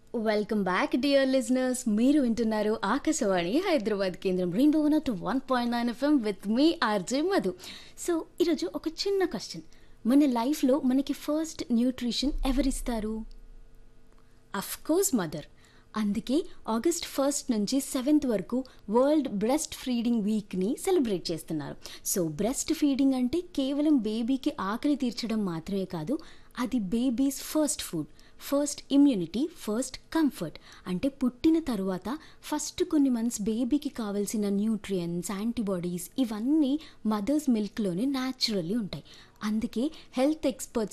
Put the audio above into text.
welcome back dear listeners మీరు వింటున్నారు ఆకాశవాణి హైదరాబాద్ కేంద్రం rainbow one two one point nine FM with me RJ Madhu so ఈరోజు ఒక చిన్న క్వశ్చన్ మన లైఫ్లో మనకి ఫస్ట్ న్యూట్రిషన్ ఎవరిస్తారు అఫ్ కోర్స్ మదర్ అందుకే ఆగస్ట్ ఫస్ట్ నుంచి సెవెంత్ వరకు వరల్డ్ బ్రెస్ట్ ఫీడింగ్ వీక్ని సెలబ్రేట్ చేస్తున్నారు సో బ్రెస్ట్ ఫీడింగ్ అంటే కేవలం బేబీకి ఆకలి తీర్చడం మాత్రమే కాదు అది babies first food first immunity first comfort అంటే పుట్టిన తరువాత ఫస్ట్ కొన్ని మంత్స్ బేబీకి కావాల్సిన న్యూట్రియన్స్ యాంటీబాడీస్ ఇవన్నీ మదర్స్ మిల్క్లోనే న్యాచురల్లీ ఉంటాయి అందుకే హెల్త్ ఎక్స్పర్ట్స్